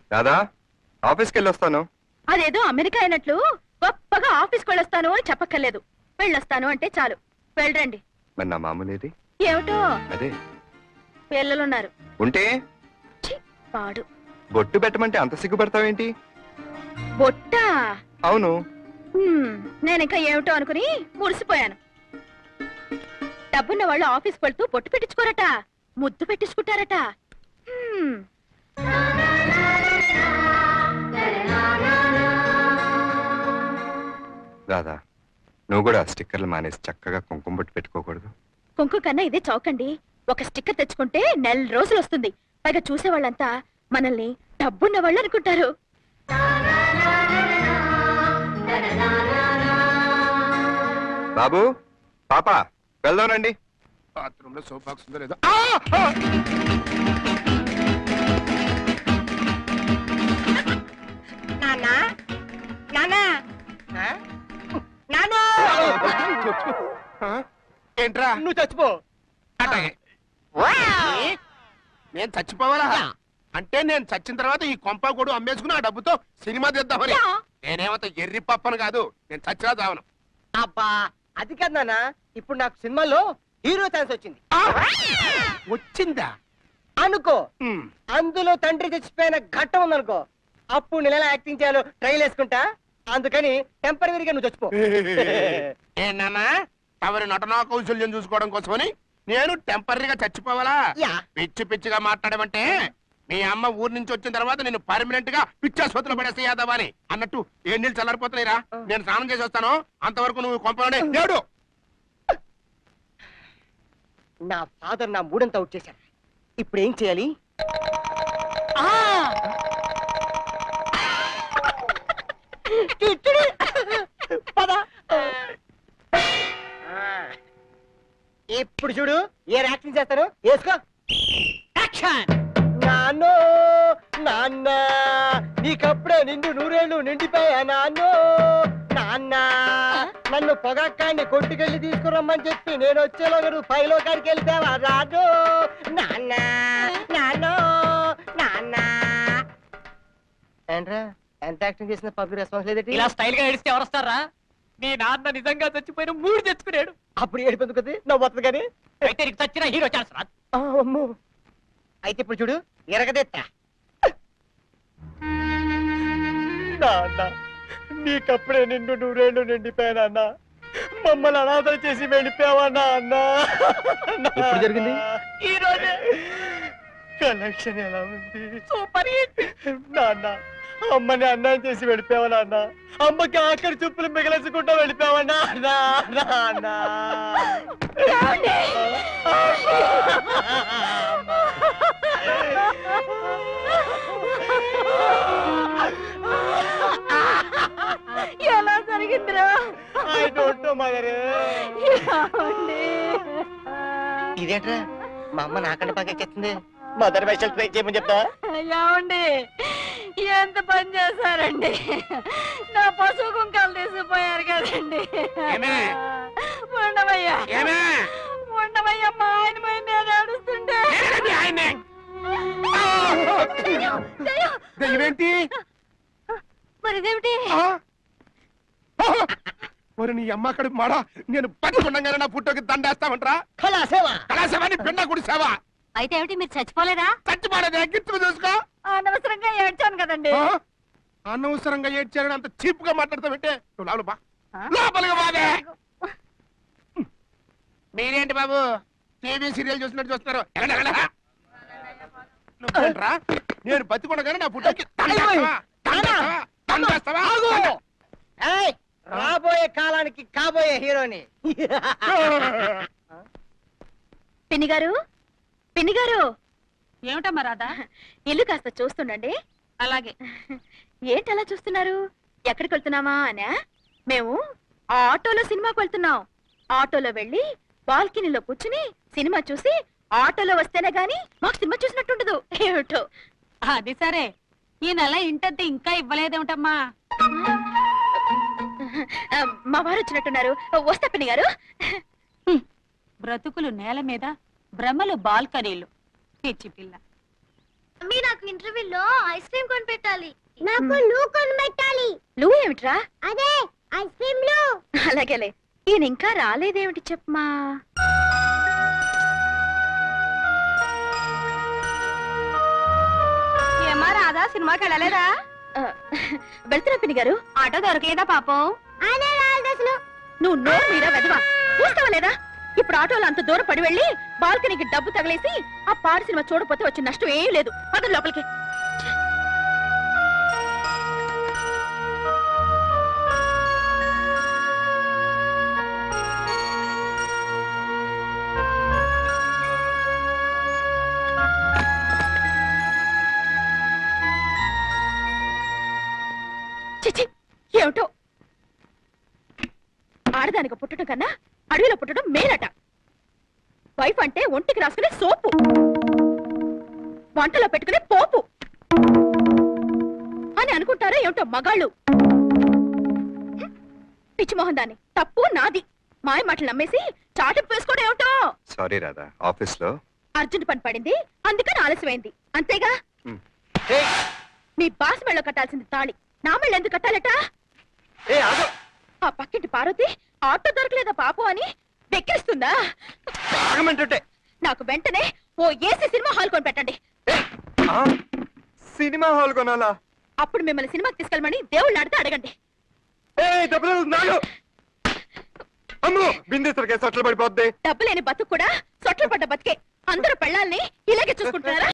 రాదా ఆఫీస్కి వెళ్ళొస్తాను అదేదో అమెరికా అయినట్లు గొప్పగా ఆఫీస్కి వెళ్ళొస్తాను అని చెప్పక్కర్లేదు వెళ్ళొస్తాను అంటే చాలు వెళ్ళరండి మరి నా మామూలేది ఏమిటో అదే పిల్లలున్నారు ఉంటే ఛీ, పాడు బొట్టు పెట్టమంటే అంత సిగ్గుపడతావేంటి బొట్టా అవును హ్మ్, నేను ఇంకా ఏమిటో అనుకుని మురిసిపోయాను డబ్బున్న వాళ్ళు ఆఫీస్కి వెళ్తూ బొట్టు పెట్టించుకోరట ముద్దు పెట్టించుకుంటారట హ్మ్, రాదా నువ్వు కూడా స్టిక్కర్లు మానేసి చక్కగా కుంకుమ బొట్టు పెట్టుకోకూడదు కుంకుమ కన్నా ఇదే చౌకండి ఒక స్టిక్కర్ తెచ్చుకుంటే నెల రోజులు వస్తుంది పైగా చూసే వాళ్ళంతా మనల్ని డబ్బున్న వాళ్ళు అనుకుంటారు బాబు పాప వెళ్దానండి బాత్రూమ్ లో సోప్ బాక్స్ ఉందో లేదో నాన్నా నాన్నా నాన్న ఆ? ఏంట్రా నువ్వు చచ్చిపో అట్లాగే. ఏ? నేను చచ్చిపోవాలా అంటే నేను చచ్చిన తర్వాత ఈ కొంప కొడు అమ్మేసుకుని ఆ డబ్బుతో సినిమా తీద్దామని యా. నేనేమంత ఎర్రి పప్పను కాదు నేను చచ్చినా చావను అబ్బా అది కాదు నాన్న ఇప్పుడు నాకు సినిమాలో హీరో ఛాన్స్ వచ్చింది వచ్చిందా అనుకో ఉమ్. అందులో తండ్రి చచ్చిపోయిన ఘట్టం ఉందనుకో అప్పుడు నేను ఎలా యాక్టింగ్ చేయాలో ట్రైల్ వేసుకుంటా అందుకని టెంపరీగా నువ్వు చచ్చిపో ఏంటన్నా తమరి నటనా కౌశల్యం చూసుకోవడం కోసమని నేను టెంపరీగా చచ్చిపోవాలా యా. పిచ్చి పిచ్చిగా మాట్లాడమంటే మీ అమ్మ ఊరు నుంచి వచ్చిన తర్వాత నేను పర్మనెంట్ గా పిచ్చి ఆసుపత్రిలో పడేస్తే యాదవా అని అన్నట్టు ఏ నీళ్ళు చల్లారిపోతున్నాయిరా నేను స్నానం చేసి వస్తాను అంతవరకు నువ్వు కొంపలోనే లేడు నా ఫాదర్ నా మూడంతా అవుట్ చేశాడు ఇప్పుడు ఏం చేయాలి చుచ్చుడు. పద. ఆ. ఇప్పుడు చూడు ఏ యాక్టింగ్ చేస్తాను వేసుకో నాన్నో నాన్న నీకప్పుడే నిండు నూరేళ్ళు నిండిపోయా నాన్నో నాన్న నన్ను పొగక్కాన్ని కొట్టుకెళ్ళి తీసుకురమ్మని చెప్పి నేను వచ్చేలోగా నువ్వు పైలో కాడికి వెళ్తావా రాను నాన్న నాన్నో నాన్న ఏంట్రా ఎంత యాక్టింగ్ చేసిన పబ్లిక్ రెస్పాన్స్ లేదటి ఇలా స్టైల్ గా ఏడిస్తే ఎవరు వస్తారా నీ నాన్న నిజంగా చచ్చిపోయిన మూడు తెచ్చుకున్నాడు అప్పుడు ఏడిపోతుంది కదా నవ్వు వస్తుంది కానీ అయితే నీకు చచ్చిన హీరో ఛాన్స్ రాదు ఆ, అమ్మో అయితే ఇప్పుడు చూడు ఎరగదెత్తా నాన్న నీకప్పుడే నిండు నూరేళ్ళు నిండిపోయానన్న మమ్మల్ని అనాథలు చేసి వెళ్ళిపోయావా నాన్న ఎప్పుడు జరిగింది? ఈ రోజే కలెక్షన్ ఎలా ఉంది సూపర్ హిట్ నాన్న అమ్మని అన్నం చేసి వెళ్ళిపోయావా నాన్న అమ్మకి ఆఖరి చూపులు మిగిలించుకుంటూ వెళ్ళిపోయావా నాన్న నాన్న ఎలా జరిగిందిరా ఐ డోంట్ నో మదర్ ఏమండి? ఇదేంట్రా మా అమ్మ నాకంటే బాగా ఎక్కేస్తుంది మదర్ వైషల్ ట్రై చేయమని చెప్తా ఏమండి ఎంత పని చేశారండి నా పశువు కుంకాలు తీసుకుపోయారు కదండి ఏమే? ఉండవయ్యా ఏమే ఉండవయ్యా మా ఆయన మీద నేను ఏడుస్తుంటే నేనండి ఆయన్నే. దెయ్యం, దెయ్యం. దెయ్యమేంటి మరి ఇదేమిటి ఆ? ఒరి నీ అమ్మ అక్కడ మాడ నేను బతికుండగానే నా పుట్టోకి దండేస్తామంటరా కళాసేవ కళాసేవాన్ని పిండ గుడిసావా అయితే ఏమిటి మీరు చచ్చిపోలేదా చచ్చిపోలేదే గిట్టుకు చూసుకో అనవసరంగా ఏడ్చాను కదండి ఆ? అనవసరంగా ఏడ్చారని అంత చీప్ గా మాట్లాడతావంటే నువ్వు లోపల బా ఆ? లోపలికి బాబే మీరేంటి బాబు టీవీ సీరియల్ చూసినట్టు చూస్తున్నారు ఎలాంటి, ఎలాంటి? నువ్వేంట్రా నేను బతికుండగానే నా పుట్టోకి దండేస్తావా దండేస్తావా దండేస్తావా ఏయ్, రాబోయే కాలానికి కాబోయే హీరోని పిన్ని గారు పిన్ని గారు ఏమిటమ్మా రాధా ఇల్లు కాస్త చూస్తుండండి అలాగే ఏంటి అలా చూస్తున్నారు ఎక్కడికి వెళ్తున్నామా అనా మేము ఆటోలో సినిమాకి వెళ్తున్నాం ఆటోలో వెళ్ళి బాల్కనీలో కూర్చుని సినిమా చూసి ఆటోలో వస్తేనే గాని మాకు సినిమా చూసినట్టుండదు ఏమిటో అది సరే ఈ నెల ఇంటద్దు ఇంకా ఇవ్వలేదేమిటమ్మా ఆ, మా వారు వచ్చినట్టున్నారు వస్తా పిన్ని గారు బ్రతుకులు నేల మీద భ్రమలు బాల్కనీలు పిచ్చి పిల్ల మీ నాకు ఇంటర్వ్యూలో ఐస్ క్రీమ్ కొని పెట్టాలి నాకు లూ కొని పెట్టాలి లూ ఏమిట్రా అదే ఐస్ క్రీమ్ లూ అలాగేలే ఈయన ఇంకా రాలేదేమిటి చెప్పమా ఏమా రాదా సినిమాకి వెళ్ళలేదా ఆ, వెళ్తున్నా పిన్ని గారు ఆటో దొరకలేదా పాపం అదే రాదు అసలు నువ్వు నోరు మీద వెదవా చూస్తావా లేదా ఇప్పుడు ఆటోలో అంత దూరం పడి వెళ్ళి బాల్కనీకి డబ్బు తగిలేసి ఆ పాడు సినిమా చూడపోతే వచ్చిన నష్టం ఏం లేదు పద లోపలికి చిచి ఏమిటో ఆడదానికి పుట్టడం కన్నా అడవిలో పుట్టడం మేలట వైఫ్ అంటే ఒంటికి రాసుకునే సోపు వంటలో పెట్టుకునే పోపు అని అనుకుంటారా ఏమిటో మగాళ్ళు హ్మ్. పిచ్చిమోహన్ దాన్ని తప్పు నాది మాయ మాటలు నమ్మేసి చాటింపు వేసుకోవడం ఏమిటో సారీ రాధా ఆఫీస్లో అర్జెంట్ పని పడింది అందుకని ఆలస్యమైంది అంతేగా హ్మ్. ఏయ్, మీ బాస్ మెళ్ళో కట్టాల్సింది తాళి నా మెళ్ళ ఎందుకు కట్టాలట ఏయ్, ఆగు. ఆ పక్కింటి పార్వతి ఆటో దొరకలేదా పాపం అని వెక్కిరిస్తుందా ఆగమంటుంటే నాకు వెంటనే ఓ ఏసీ సినిమా హాల్ కొని పెట్టండి ఆ, సినిమా హాల్ కొనాలా అప్పుడు మిమ్మల్ని సినిమాకి తీసుకెళ్ళమని దేవుళ్ళు అడితే అడగండి ఏ డబ్బులు నాగు అమ్మో బిందేశ్వరకే సొట్లు పడిపోద్ది డబ్బు లేని బతుకు కూడా సొట్లు పడ్డ బతికే అందరూ పెళ్ళాలని ఇలాగే చూసుకుంటున్నారా